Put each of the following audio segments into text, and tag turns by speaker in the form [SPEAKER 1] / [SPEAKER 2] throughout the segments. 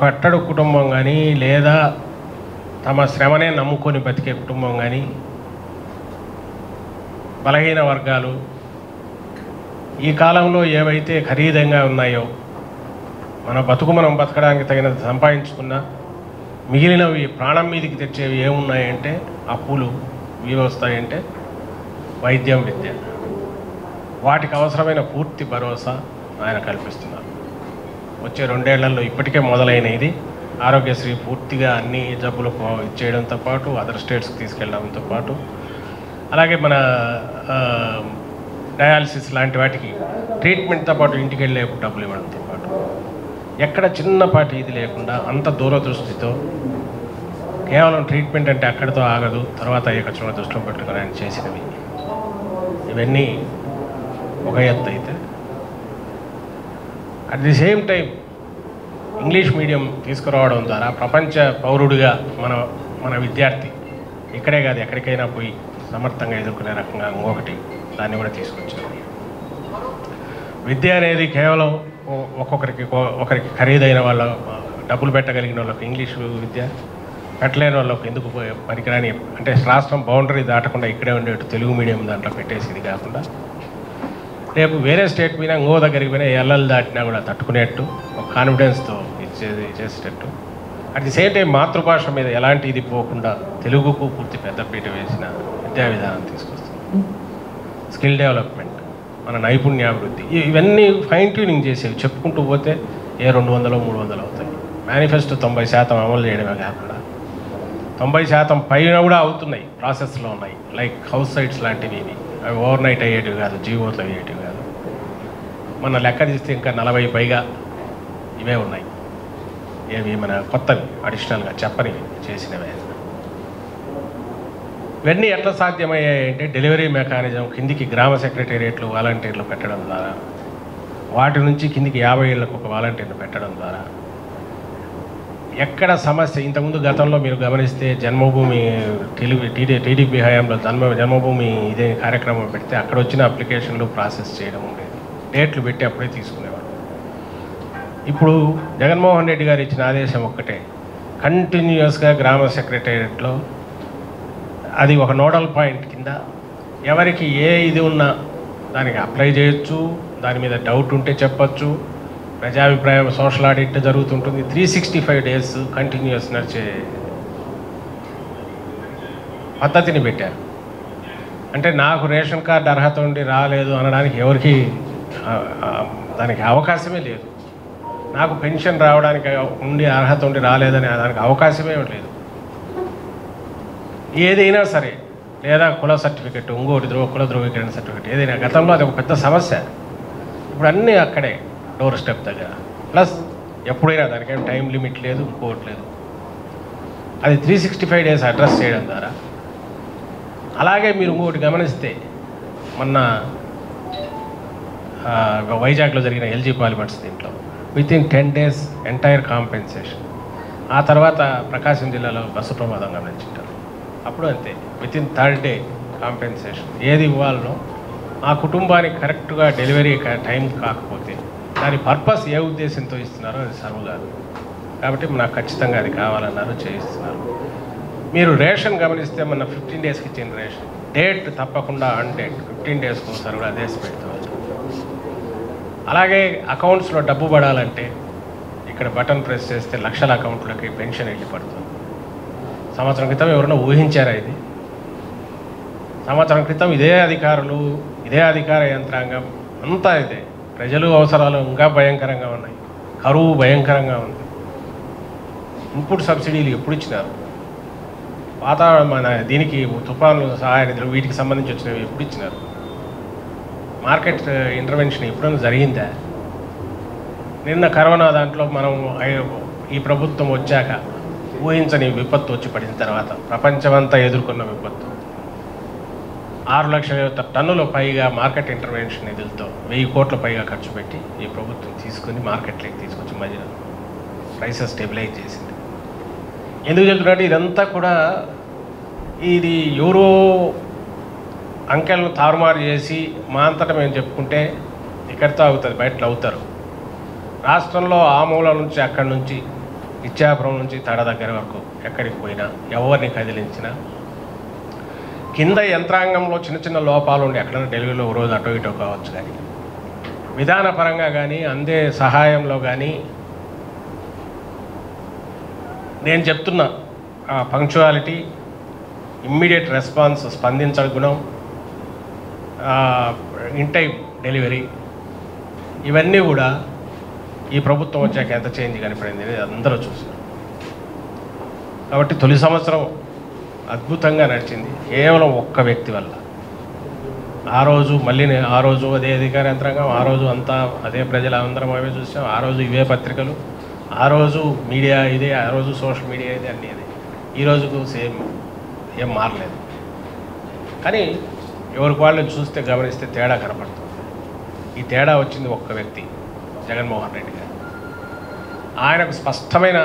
[SPEAKER 1] కట్టడు కుటుంబం కానీ లేదా తమ శ్రమనే నమ్ముకొని బతికే కుటుంబం కానీ బలహీన వర్గాలు ఈ కాలంలో ఏవైతే ఖరీదంగా ఉన్నాయో మన బతుకు మనం బతకడానికి తగినంత సంపాదించుకున్నా మిగిలినవి ప్రాణం మీదకి తెచ్చేవి ఏమున్నాయంటే అప్పులు ఇవి వస్తాయంటే వైద్యం విద్య వాటికి అవసరమైన పూర్తి భరోసా ఆయన కల్పిస్తున్నారు వచ్చే రెండేళ్లలో ఇప్పటికే మొదలైన ఇది ఆరోగ్యశ్రీ పూర్తిగా అన్ని జబ్బులకు ఇచ్చేయడంతో పాటు అదర్ స్టేట్స్కి తీసుకెళ్ళడంతో పాటు అలాగే మన ఆ, డయాలసిస్ లాంటి వాటికి ట్రీట్మెంట్తో పాటు ఇంటికి వెళ్ళే డబ్బులు ఇవ్వడంతో పాటు ఎక్కడ చిన్నపాటి ఇది లేకుండా అంత దూరదృష్టితో కేవలం ట్రీట్మెంట్ అంటే అక్కడితో ఆగదు తర్వాత అయ్యే ఖర్చులను దృష్టిలో పెట్టుకుని ఆయన చేసినవి ఇవన్నీ ఒక ఎత్తు అయితే at the same time English medium తీసుకురావడం ద్వారా ప్రపంచ పౌరుడిగా మన మన విద్యార్థి ఇక్కడే కాదు ఎక్కడికైనా పోయి సమర్థంగా ఎదుర్కొనే రకంగా ఇంకొకటి దాన్ని కూడా తీసుకొచ్చారు విద్య అనేది కేవలం ఒ- ఒక్కొక్కరికి ఒ- ఒకరికి ఖరీదైన వాళ్ళ ఆ, డబ్బులు పెట్టగలిగిన వాళ్ళకి ఇంగ్లీష్ విద్య పెట్టలేని వాళ్ళకి ఎందుకు పోయే- పనికిరాని అంటే రాష్ట్రం బౌండరీ దాటకుండా ఇక్కడే ఉండేట్టు తెలుగు మీడియం దాంట్లో పెట్టేసి ఇది కాకుండా రేపు వేరే స్టేట్ పోయినా ఇంకో దగ్గరికి పోయినా ఎల్లలు దాటినా కూడా తట్టుకునేట్టు ఒక కాన్ఫిడెన్స్తో ఇచ్చేది చేసేటట్టు అట్ ది సేమ్ టైం మాతృభాష మీద ఎలాంటి ఇది పోకుండా తెలుగుకు పూర్తి పెద్దపీట వేసిన విద్యా విధానం తీసుకొస్తుంది స్కిల్ డెవలప్మెంట్ మన నైపుణ్యాభివృద్ధి ఇ- ఇవన్నీ ఫైన్ ట్యూనింగ్ చేసేవి చెప్పుకుంటూ పోతే ఏ రెండు వందలు మూడు వందలు అవుతాయి మేనిఫెస్టో తొంభై శాతం అమలు చేయడమే కాకుండా తొంభై శాతం పైన కూడా అవుతున్నాయి ప్రాసెస్లో ఉన్నాయి లైక్ హౌస్ సైట్స్ లాంటివి ఇవి అవి ఓవర్ నైట్ అయ్యేటివి కాదు జీవోతో అయ్యేటివి కాదు మన లెక్క తీస్తే ఇంకా నలభై పైగా ఇవే ఉన్నాయి ఏవి మన కొత్తవి అడిషనల్గా చెప్పని చేసినవే ఇవన్నీ ఎట్లా సాధ్యమయ్యాయి అంటే డెలివరీ మెకానిజం కిందికి గ్రామ సెక్రటేరియట్లు వాలంటీర్లు పెట్టడం ద్వారా వాటి నుంచి కిందికి యాభై ఏళ్ళకు ఒక వాలంటీర్ను పెట్టడం ద్వారా ఎక్కడ సమస్య ఇంతకుముందు గతంలో మీరు గమనిస్తే జన్మభూమి టీడీ టీడీ టీడీపీ హయాంలో జన్మ జన్మభూమి ఇదే కార్యక్రమం పెడితే అక్కడ వచ్చిన అప్లికేషన్లు ప్రాసెస్ చేయడం ఉండేది డేట్లు పెట్టి అప్పుడే తీసుకునేవాడు ఇప్పుడు జగన్మోహన్ రెడ్డి గారు ఇచ్చిన ఆదేశం ఒక్కటే కంటిన్యూస్గా గ్రామ సెక్రటేరియట్లో అది ఒక నోడల్ పాయింట్ కింద ఎవరికి ఏ ఇది ఉన్నా దానికి అప్లై చేయొచ్చు దాని మీద డౌట్ ఉంటే చెప్పొచ్చు ప్రజాభిప్రాయం సోషల్ ఆడిట్ జరుగుతుంటుంది three sixty five days continuous నడిచే పద్ధతిని పెట్టారు అంటే నాకు రేషన్ కార్డు అర్హత ఉండి రాలేదు అనడానికి ఎవరికి ఆ, ఆ, దానికి అవకాశమే లేదు నాకు పెన్షన్ రావడానికి ఉండి అర్హత ఉండి రాలేదని దానికి అవకాశమే లేదు ఏదైనా సరే లేదా కుల సర్టిఫికెట్ ఇంకోటి ధ్రువ కుల ధృవీకరణ సర్టిఫికెట్ ఏదైనా గతంలో అది ఒక పెద్ద సమస్య ఇప్పుడు అన్నీ అక్కడే డోర్ స్టెప్ దగ్గర ప్లస్ ఎప్పుడైనా దానికేం టైం లిమిట్ లేదు ఇంకోటి లేదు అది three sixty five days address చేయడం ద్వారా అలాగే మీరు ఇంకోటి గమనిస్తే మొన్న ఆ, వైజాగ్లో జరిగిన ఎల్జీ పాలిమర్స్ దీంట్లో with in ten days entire compensation ఆ తర్వాత ప్రకాశం జిల్లాలో బస్సు ప్రమాదం గమనించారు అప్పుడు అంతే with in third day compensation ఏది ఇవ్వాలనో ఆ కుటుంబానికి కరెక్ట్గా డెలివరీ క- టైం కాకపోతే దాని పర్పస్ ఏ ఉద్దేశంతో ఇస్తున్నారో అది సర్వ్ కాదు కాబట్టి నాకు ఖచ్చితంగా అది కావాలన్నారు చేయిస్తున్నారు మీరు రేషన్ గమనిస్తే మన ఫిఫ్టీన్ డేస్కి ఇచ్చిన రేషన్ డేట్ తప్పకుండా అన్ డేట్ ఫిఫ్టీన్ డేస్కి ఒకసారి కూడా అదే పెడుతూ అలాగే అకౌంట్స్లో డబ్బు పడాలంటే ఇక్కడ బటన్ ప్రెస్ చేస్తే లక్షల అకౌంట్లకి పెన్షన్ వెళ్ళి పడుతుంది సంవత్సరం క్రితం ఎవరైనా ఊహించారా ఇది సంవత్సరం క్రితం ఇదే అధికారులు ఇదే అధికార యంత్రాంగం అంతా ఇదే ప్రజలు అవసరాలు ఇంకా భయంకరంగా ఉన్నాయి కరువు భయంకరంగా ఉంది ఇన్పుట్ సబ్సిడీలు ఎప్పుడు ఇచ్చినారు వాతావరణం మన దీనికి తుఫాను సహాయ నిధులు వీటికి సంబంధించి వచ్చినవి ఎప్పుడు ఇచ్చినారు మార్కెట్ ఇంటర్వెన్షన్ ఎప్పుడైనా జరిగిందా నిన్న కరోనా దాంట్లో మనం ఐ- ఈ ప్రభుత్వం వచ్చాక ఊహించని విపత్తు వచ్చి పడిన తర్వాత ప్రపంచమంతా ఎదుర్కొన్న విపత్తు ఆరు లక్షల టన్నుల పైగా మార్కెట్ ఇంటర్వెన్షన్ నిధులతో వెయ్యి కోట్ల పైగా ఖర్చు పెట్టి ఈ ప్రభుత్వం తీసుకొని మార్కెట్లోకి తీసుకొచ్చి మధ్య ప్రైసెస్ స్టెబిలైజ్ చేసింది ఎందుకు చెప్తున్నట్టు ఇదంతా కూడా ఇది ఎవరో అంకెలను తారుమారు చేసి మా అంతటా మేము చెప్పుకుంటే ఇక్కడితో అవుతుంది బయటలో అవుతారు రాష్ట్రంలో ఆ మూల నుంచి అక్కడి నుంచి ఇచ్చాపురం నుంచి తడ దగ్గర వరకు ఎక్కడికి పోయినా ఎవరిని కదిలించినా కింద యంత్రాంగంలో చిన్న చిన్న లోపాలు ఉండి ఎక్కడైనా డెలివరీలో ఒక రోజు అటో ఇటో కావచ్చు కానీ విధానపరంగా కానీ అందే సహాయంలో కానీ నేను చెప్తున్నా పంక్చువాలిటీ ఇమ్మీడియట్ రెస్పాన్స్ స్పందించడం గుణం ఇన్ టైం డెలివరీ ఇవన్నీ కూడా ఈ ప్రభుత్వం వచ్చాక ఎంత చేంజ్ కనపడింది అనేది అందరూ చూసారు కాబట్టి తొలి సంవత్సరం అద్భుతంగా నడిచింది కేవలం ఒక్క వ్యక్తి వల్ల ఆ రోజు మళ్ళీ నే- ఆ రోజు అదే అధికార యంత్రాంగం ఆ రోజు అంతా అదే ప్రజలు అందరం అవే చూసాం ఆ రోజు ఇవే పత్రికలు ఆ రోజు మీడియా ఇదే ఆ రోజు సోషల్ మీడియా ఇదే అన్నీ ఇదే ఈ రోజుకు సేమ్ ఏం మారలేదు కానీ ఎవరికి వాళ్ళని చూస్తే గమనిస్తే తేడా కనపడుతుంది ఈ తేడా వచ్చింది ఒక్క వ్యక్తి జగన్మోహన్ రెడ్డి గారు ఆయనకు స్పష్టమైన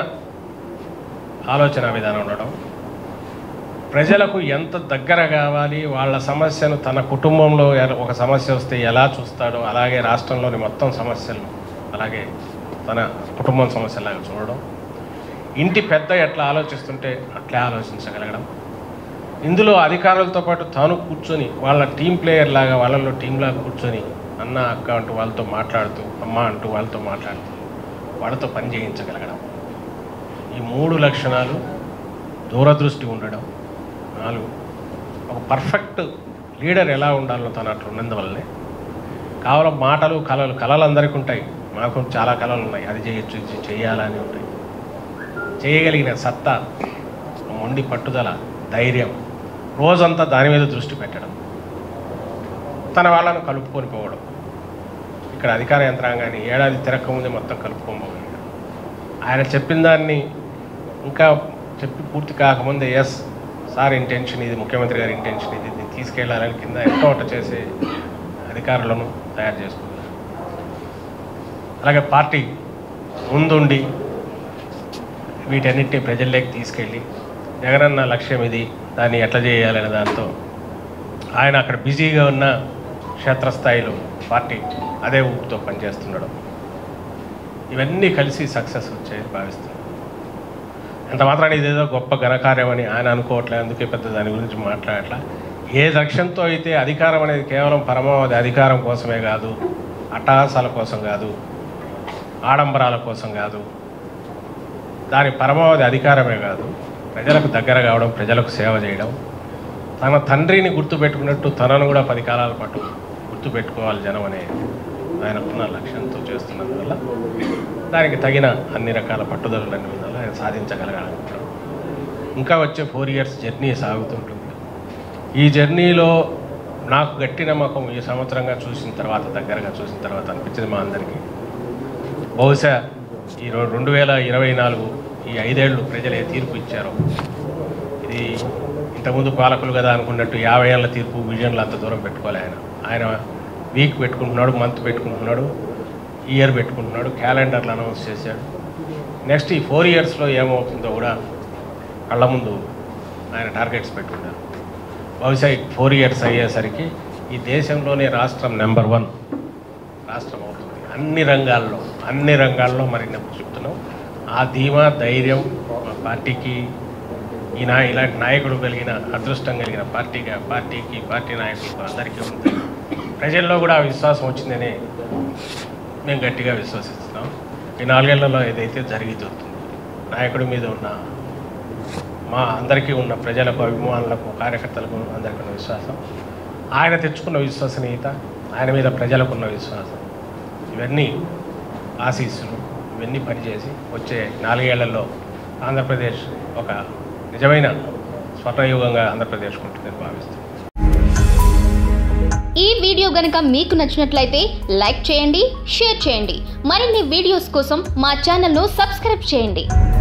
[SPEAKER 1] ఆలోచన విధానం ఉండడం ప్రజలకు ఎంత దగ్గర కావాలి వాళ్ళ సమస్యను తన కుటుంబంలో ఎల- ఒక సమస్య వస్తే ఎలా చూస్తాడో అలాగే రాష్ట్రంలోని మొత్తం సమస్యలను అలాగే తన కుటుంబం సమస్యలాగా చూడడం ఇంటి పెద్ద ఎట్లా ఆలోచిస్తుంటే అట్లే ఆలోచించగలగడం ఇందులో అధికారులతో పాటు తాను కూర్చొని వాళ్ళ టీం ప్లేయర్ లాగా వాళ్ళలో టీంలాగా కూర్చొని అన్న అక్క అంటూ వాళ్ళతో మాట్లాడుతూ అమ్మ అంటూ వాళ్ళతో మాట్లాడుతూ వాళ్ళతో పని చేయించగలగడం ఈ మూడు లక్షణాలు దూరదృష్టి ఉండడం నాలుగు ఒక పర్ఫెక్ట్ లీడర్ ఎలా ఉండాలో తను అట్లా ఉన్నందువల్లనే కేవలం మాటలు కళలు కళలు అందరికీ ఉంటాయి మాకు చాలా కళలు ఉన్నాయి అది చేయొచ్చు ఇది చేయాలని ఉంటాయి చేయగలిగిన సత్తా మొండి పట్టుదల ధైర్యం రోజంతా దాని మీద దృష్టి పెట్టడం తన వాళ్ళను కలుపుకొని పోవడం ఇక్కడ అధికార యంత్రాంగాన్ని ఏడాది తిరగకముందే మొత్తం కలుపుకొని పోవడం ఆయన చెప్పిన దాన్ని ఇంకా చెప్పి పూర్తి కాకముందే ఎస్ సార్ ఇంటెన్షన్ ఇది ముఖ్యమంత్రి గారి ఇంటెన్షన్ ఇది దీన్ని తీసుకెళ్లాలని కింద ఎక్కవట చేసే అధికారులను తయారు చేసుకోవాలి అలాగే పార్టీ ముందుండి వీటన్నిటిని ప్రజల్లోకి తీసుకెళ్ళి జగనన్న లక్ష్యం ఇది దాన్ని ఎట్లా చేయాలనే దాంతో ఆయన అక్కడ బిజీగా ఉన్న క్షేత్రస్థాయిలో పార్టీ అదే ఊపుతో పనిచేస్తుండడం ఇవన్నీ కలిసి సక్సెస్ వచ్చాయని భావిస్తున్నాను ఎంత మాత్రాన్ని ఇదేదో గొప్ప ఘనకార్యం అని ఆయన అనుకోవట్లేదు అందుకే పెద్ద దాని గురించి మాట్లాడట్లా ఏ లక్ష్యంతో అయితే అధికారం అనేది కేవలం పరమావధి అధికారం కోసమే కాదు అట్టహాసాల కోసం కాదు ఆడంబరాల కోసం కాదు దాని పరమావధి అధికారమే కాదు ప్రజలకు దగ్గర కావడం ప్రజలకు సేవ చేయడం తన తండ్రిని గుర్తుపెట్టుకున్నట్టు తనను కూడా పది కాలాల పాటు గుర్తుపెట్టుకోవాలి జనం అనే ఆయనకున్న లక్ష్యంతో చేస్తున్నందువల్ల దానికి తగిన అన్ని రకాల పట్టుదలన్నీ వల్ల ఆయన సాధించగలగాలనుకుంటాం ఇంకా వచ్చే ఫోర్ ఇయర్స్ జర్నీ సాగుతుంటుంది ఈ జర్నీలో నాకు గట్టి నమ్మకం ఈ సంవత్సరంగా చూసిన తర్వాత దగ్గరగా చూసిన తర్వాత అనిపించింది మా అందరికీ బహుశా ఈ రో- రెండు వేల ఇరవై నాలుగు ఈ ఐదేళ్లు ప్రజలు ఏ తీర్పు ఇచ్చారో ఇది ఇంతకుముందు పాలకులు కదా అనుకున్నట్టు యాభై ఏళ్ళ తీర్పు విజన్లు అంత దూరం పెట్టుకోలే ఆయన ఆయన వీక్ పెట్టుకుంటున్నాడు మంత్ పెట్టుకుంటున్నాడు ఇయర్ పెట్టుకుంటున్నాడు క్యాలెండర్లు అనౌన్స్ చేశాడు నెక్స్ట్ ఈ ఫోర్ ఇయర్స్లో ఏమవుతుందో కూడా కళ్ళ ముందు ఆయన టార్గెట్స్ పెట్టుకున్నారు బహుశా ఈ ఫోర్ ఇయర్స్ అయ్యేసరికి ఈ దేశంలోనే రాష్ట్రం నెంబర్ వన్ రాష్ట్రం అవుతుంది అన్ని రంగాల్లో అన్ని రంగాల్లో మరి నేను చెప్తున్నాం ఆ ధీమా ధైర్యం మా పార్టీకి ఈ నా ఇలాంటి నాయకుడు కలిగిన అదృష్టం కలిగిన పార్టీగా పార్టీకి పార్టీ నాయకులకు అందరికీ ఉంది ప్రజల్లో కూడా ఆ విశ్వాసం వచ్చిందని మేము గట్టిగా విశ్వసిస్తున్నాం ఈ నాలుగేళ్లలో ఏదైతే జరిగి జరుగుతుంది నాయకుడి మీద ఉన్న మా అందరికీ ఉన్న ప్రజలకు అభిమానులకు కార్యకర్తలకు అందరికీ ఉన్న విశ్వాసం ఆయన తెచ్చుకున్న విశ్వసనీయత ఆయన మీద ప్రజలకు ఉన్న విశ్వాసం ఇవన్నీ ఆశీస్సులు ఇవన్నీ పనిచేసి వచ్చే నాలుగేళ్లలో ఆంధ్రప్రదేశ్ ఒక నిజమైన స్వర్ణయుగంగా ఆంధ్రప్రదేశ్ ఉంటుందని భావిస్తున్నాను
[SPEAKER 2] ఈ వీడియో గనుక మీకు నచ్చినట్లయితే లైక్ చేయండి షేర్ చేయండి మరిన్ని వీడియోస్ కోసం మా ఛానల్ను సబ్స్క్రైబ్ చేయండి